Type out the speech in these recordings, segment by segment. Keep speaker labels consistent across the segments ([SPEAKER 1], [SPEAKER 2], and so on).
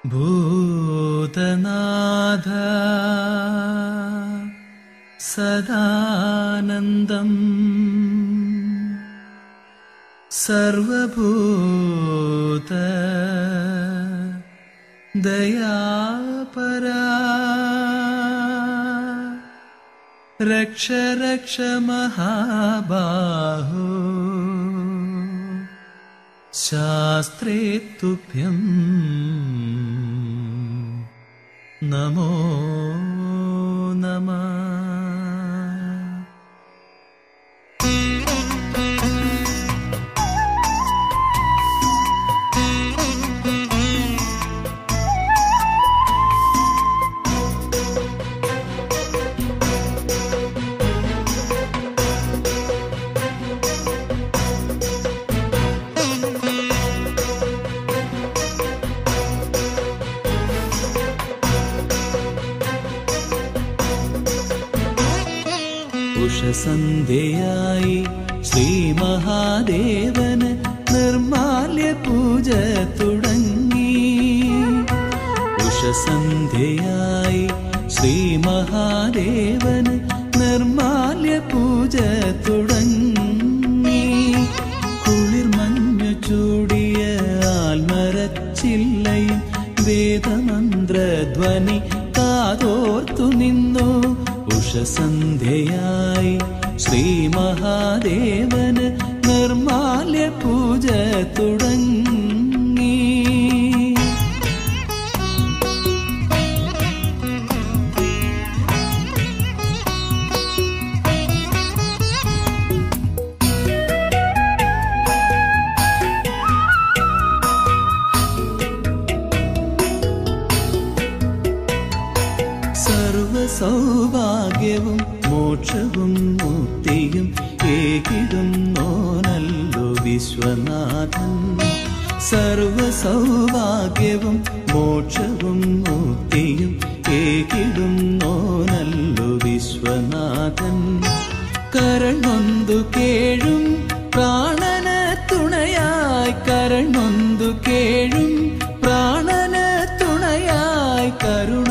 [SPEAKER 1] ഭൂതനാഥ സദാനന്ദം സർവഭൂത ദയാപരാ രക്ഷ രക്ഷ മഹാബാഹോ ശാസ്ത്രേ തുഭ്യം നമോ നമ ഉഷസന്ധ്യയായി ശ്രീ മഹാദേവന് നിർമാല്യ പൂജ തുടങ്ങി ഉഷസന്ധ്യയായി ശ്രീ മഹാദേവന് നിർമാല്യ പൂജ തുടങ്ങി കുളിർ മഞ്ഞു ചൂടിയ ആൽമരച്ചില്ലയും വേദമന്ത്രധ്വനി കാതോർത്തു നിന്നു ഉഷസന്ധ്യയായി ശ്രീ മഹാദേവന് നിർമാല്യ പൂജ തുടങ്ങി സർവ സൗഭാഗ്യവും മോക്ഷവും മുക്തിയും ഏകിടും നോനല്ലോ വിശ്വനാഥൻ സർവ സൗഭാഗ്യവും മോക്ഷവും മുക്തിയും ഏകിടും നോനല്ലോ വിശ്വനാഥൻ കരണൊന്തു കേഴും പ്രാണന തുണയായി കരണൊന്തു കേഴും പ്രാണന തുണയായി കരുണ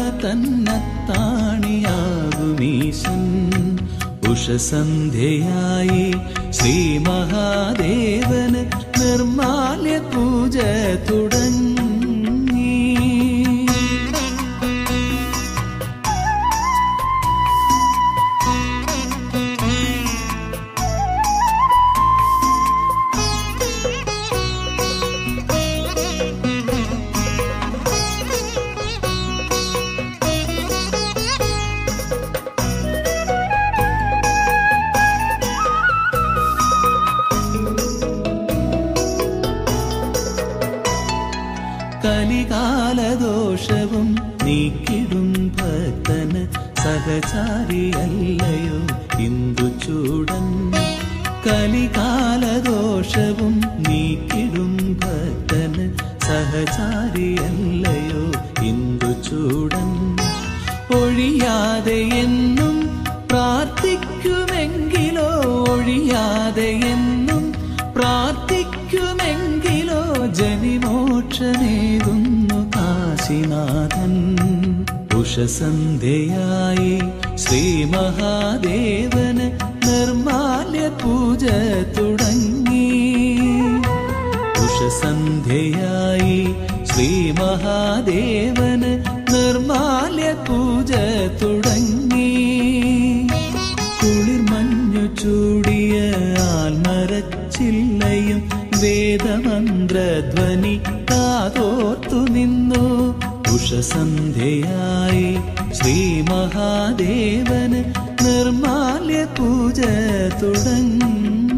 [SPEAKER 1] തന്നത്താണിയാകുമീശൻ ഉഷസന്ധ്യയായി ശ്രീ മഹാദേവന് നിർമാല്യ പൂജ തുടങ്ങി കലികാലദോഷവും നീക്കിടും ഭക്തന് സഹചാരിയല്ലയോ ഇന്ദുചൂടൻ കലികാലദോഷവും നീക്കിടും ഭക്തന് സഹചാരിയല്ലയോ ഇന്ദുചൂടൻ ഒഴിയാതെ എന്നും പ്രാർത്ഥിക്കുമെങ്കിലോ ഒഴിയാതെ എന്നും പ്രാർത്ഥിക്കുമെങ്കിലോ ജനിമോക്ഷമേകുന്നു കാശിനാഥൻ ഉഷസന്ധ്യയായി ശ്രീ മഹാദേവന് നിർമാല്യ പൂജ തുടങ്ങി ഉഷസന്ധ്യയായി ശ്രീ മഹാദേവന് നിർമാല്യ പൂജ തുടങ്ങി കുളിർ മഞ്ഞു ചൂടിയ ആൽമരച്ചില്ലയും വേദമന്ത്രധ്വനി കാതോർത്തു നിന്നു ഉഷസന്ധ്യയായി ശ്രീ മഹാദേവന് നിർമാല്യ പൂജ തുടങ്ങി